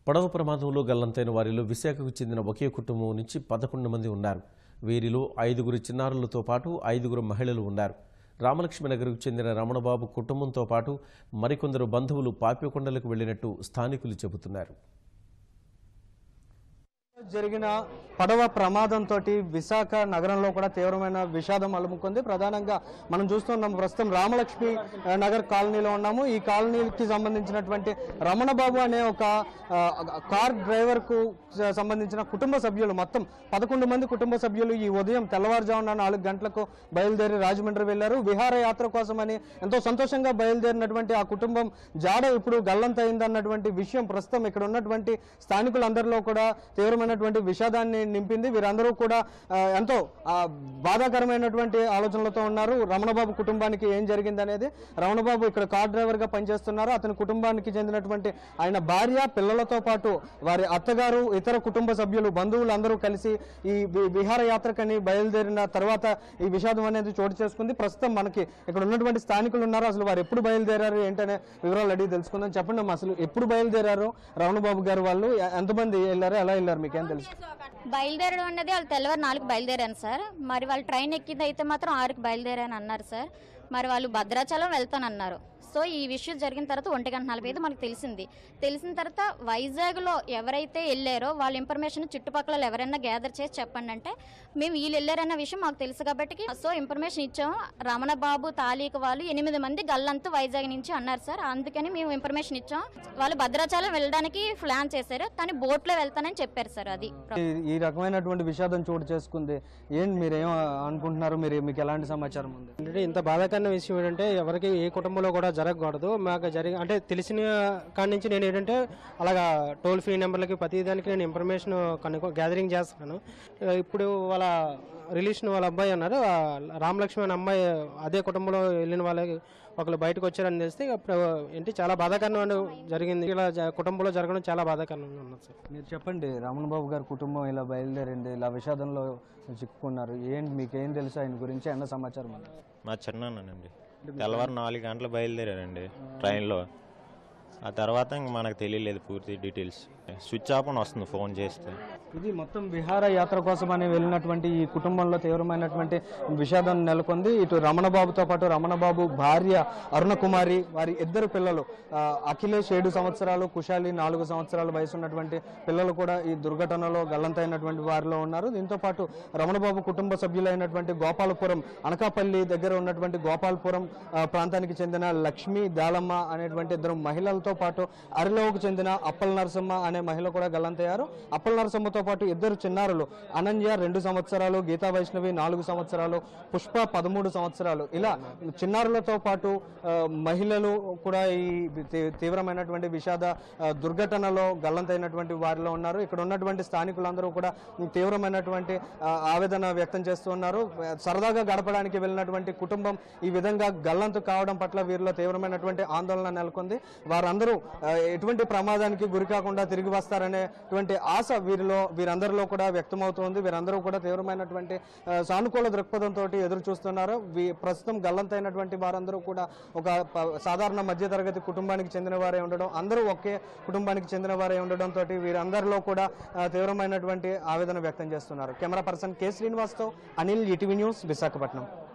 పడవ ప్రమాదంలో గల్లంతైన వారిలో విశాఖకు చెందిన ఒకే కుటుంబం నుంచి పదకొండు మంది ఉన్నారు వీరిలో ఐదుగురు చిన్నారులతో పాటు ఐదుగురు మహిళలు ఉన్నారు రామలక్ష్మి నగర్కు చెందిన రమణబాబు కుటుంబంతో పాటు మరికొందరు బంధువులు పాపికొండలకు వెళ్లినట్టు స్థానికులు చెబుతున్నారు జరిగిన పడవ ప్రమాదంతో విశాఖ నగరంలో కూడా తీవ్రమైన విషాదం అలుముకుంది ప్రధానంగా మనం చూస్తున్నాం ప్రస్తుతం రామలక్ష్మి ఆ, నగర్ కాలనీలో ఉన్నాము ఈ కాలనీకి సంబంధించినటువంటి రమణబాబు అనే ఒక ఆ, కార్ డ్రైవర్ కు సంబంధించిన కుటుంబ సభ్యులు మొత్తం పదకొండు మంది కుటుంబ సభ్యులు ఈ ఉదయం తెల్లవారుజామున నాలుగు గంటలకు బయలుదేరి రాజమండ్రి వెళ్లారు విహారయాత్ర కోసమని ఎంతో సంతోషంగా బయలుదేరినటువంటి ఆ కుటుంబం జాడ ఇప్పుడు గల్లంతైందన్నటువంటి విషయం ప్రస్తుతం ఇక్కడ ఉన్నటువంటి స్థానికులందరిలో కూడా తీవ్రమైనటువంటి విషాదాన్ని నింపింది వీరందరూ కూడా ఆ, ఎంతో ఆ, బాధాకరమైనటువంటి ఆలోచనలతో ఉన్నారు రమణబాబు కుటుంబానికి ఏం జరిగింది అనేది రమణబాబు ఇక్కడ కార్ డ్రైవర్ గా పనిచేస్తున్నారు అతని కుటుంబానికి చెందినటువంటి ఆయన భార్య పిల్లలతో పాటు వారి అత్తగారు ఇతర కుటుంబ సభ్యులు బంధువులు అందరూ కలిసి ఈ వి- విహారయాత్రకని బయలుదేరిన తర్వాత ఈ విషాదం అనేది చోటు చేసుకుంది ప్రస్తుతం మనకి ఇక్కడ ఉన్నటువంటి స్థానికులు ఉన్నారు అసలు వారు ఎప్పుడు బయలుదేరారు ఏంటనే వివరాలు అడిగి తెలుసుకుందాం చెప్పండి అమ్మా, అసలు ఎప్పుడు బయలుదేరారు రమణబాబు గారు వాళ్ళు ఎ- ఎంతమంది వెళ్ళారు ఎలా వెళ్ళారు మీకేం తెలుసు బయలుదేరడం అనేది వాళ్ళు తెల్లవారు నాలుగు బయలుదేరాను సార్ మరి వాళ్ళు ట్రైన్ ఎక్కింది అయితే మాత్రం ఆరుకి బయలుదేరాను అన్నారు సార్ మరి వాళ్ళు భద్రాచలం వెళ్తానన్నారు సో ఈ విషయం జరిగిన తర్వాత ఒంటి గంట నలభై ఐదు మనకు తెలిసింది తెలిసిన తర్వాత వైజాగ్లో ఎవరైతే వెళ్ళారో వాళ్ళ ఇన్ఫర్మేషన్ చుట్టుపక్కల ఎవరైనా గ్యాదర్ చేసి చెప్పండి అంటే మేము వీళ్ళు వెళ్ళారన్న విషయం మాకు తెలుసు కాబట్టి సో ఇన్ఫర్మేషన్ ఇచ్చాము రమణ బాబు తాలీక వాళ్ళు ఎనిమిది మంది గల్లంతు వైజాగ్ నుంచి అన్నారు సార్ అందుకని మేము ఇన్ఫర్మేషన్ ఇచ్చాం వాళ్ళు భద్రాచలం వెళ్ళడానికి ప్లాన్ చేశారు కానీ బోట్లో వెళ్తానని చెప్పారు సార్ అది ఈ- ఈ రకమైనటువంటి విషాదం చోటు చేసుకుంది ఏంటి మీరు ఏం అనుకుంటున్నారు మీరు మీకు ఎలాంటి సమాచారం ఉంది అంటే ఇంత బాధాకరమైన విషయం ఏంటంటే ఎవరికి ఏ కుటుంబంలో కూడా జరగకూడదు మాకు జరిగి అంటే తెలిసిన కాడి నుంచి నేను ఏంటంటే అలాగా టోల్ ఫ్రీ నెంబర్లకి ప్రతి దానికి నేను ఇన్ఫర్మేషన్ కనుక్కో గ్యాదరింగ్ చేస్తున్నాను ఆ, ఇప్పుడు వాళ్ళ రిలేషన్ వాళ్ళ అబ్బాయి అన్నారు ఆ రామలక్ష్మి అనే అమ్మాయి అదే కుటుంబంలో వెళ్ళిన వాళ్ళకి ఒకళ్ళు బయటకు వచ్చారని తెలిస్తే అప్పుడు ఏంటి చాలా బాధాకరమైన జరిగింది ఇలా జ- కుటుంబంలో జరగడం చాలా బాధాకరంగా ఉన్నది సార్ మీరు చెప్పండి రమణ బాబు గారి కుటుంబం ఇలా బయలుదేరింది ఇలా విషాదంలో చిక్కుకున్నారు ఏంటి మీకు ఏం తెలుసు ఆయన గురించి అన్న సమాచారం ఉంది మా చిన్నానండి తెల్లవారు నాలుగు గంటలు బయలుదేరానండి ట్రైన్లో ఆ తర్వాత ఇంక మనకు తెలియలేదు పూర్తి డీటెయిల్స్ స్విచ్ ఆఫ్ అని వస్తుంది ఫోన్ చేస్తే ఇది మొత్తం విహార యాత్ర కోసమని వెళ్ళినటువంటి ఈ కుటుంబంలో తీవ్రమైనటువంటి విషాదం నెలకొంది ఇటు రమణబాబుతో పాటు రమణబాబు భార్య అరుణ కుమారి వారి ఇద్దరు పిల్లలు ఆ, అఖిలేష్ ఏడు సంవత్సరాలు కుశాలి నాలుగు సంవత్సరాల వయసు ఉన్నటువంటి పిల్లలు కూడా ఈ దుర్ఘటనలో గల్లంతైనటువంటి వారిలో ఉన్నారు దీంతో పాటు రమణబాబు కుటుంబ సభ్యులైనటువంటి గోపాలపురం అనకాపల్లి దగ్గర ఉన్నటువంటి గోపాలపురం ఆ, ప్రాంతానికి చెందిన లక్ష్మి దాలమ్మ అనేటువంటి ఇద్దరు మహిళలతో పాటు అరిలోకి చెందిన అప్పల్ నరసమ్మ అనే మహిళ కూడా గల్లంతయ్యారు అప్పల్ నరసమ్మతో పాటు ఇద్దరు చిన్నారులు అనన్య రెండు సంవత్సరాలు గీతా వైష్ణవి నాలుగు సంవత్సరాలు పుష్ప పదమూడు సంవత్సరాలు ఇలా చిన్నారులతో పాటు ఆ, మహిళలు కూడా ఈ తీ- తీవ్రమైనటువంటి విషాద ఆ, దుర్ఘటనలో గల్లంతైనటువంటి వారిలో ఉన్నారు ఇక్కడ ఉన్నటువంటి స్థానికులందరూ కూడా తీవ్రమైనటువంటి ఆ, ఆవేదన వ్యక్తం చేస్తూ ఉన్నారు సరదాగా గడపడానికి వెళ్ళినటువంటి కుటుంబం ఈ విధంగా గల్లంతు కావడం పట్ల వీరిలో తీవ్రమైనటువంటి ఆందోళన నెలకొంది వారందరూ ఆ, ఎటువంటి ప్రమాదానికి గురి కాకుండా తిరిగి వస్తారనేటువంటి ఆశ వీరిలో వీరందరిలో కూడా వ్యక్తమవుతోంది వీరందరూ కూడా తీవ్రమైనటువంటి ఆ, సానుకూల దృక్పథంతో ఎదురు చూస్తున్నారు వీ- ప్రస్తుతం గల్లంతైనటువంటి వారందరూ కూడా ఒక ప- సాధారణ మధ్యతరగతి కుటుంబానికి చెందిన వారే ఉండడం అందరూ ఒకే కుటుంబానికి చెందిన వారే ఉండడంతో వీరందరిలో కూడా ఆ, తీవ్రమైనటువంటి ఆవేదన వ్యక్తం చేస్తున్నారు కెమెరా పర్సన్ కె శ్రీనివాస్తో అనిల్ ఈటీవీ న్యూస్ విశాఖపట్నం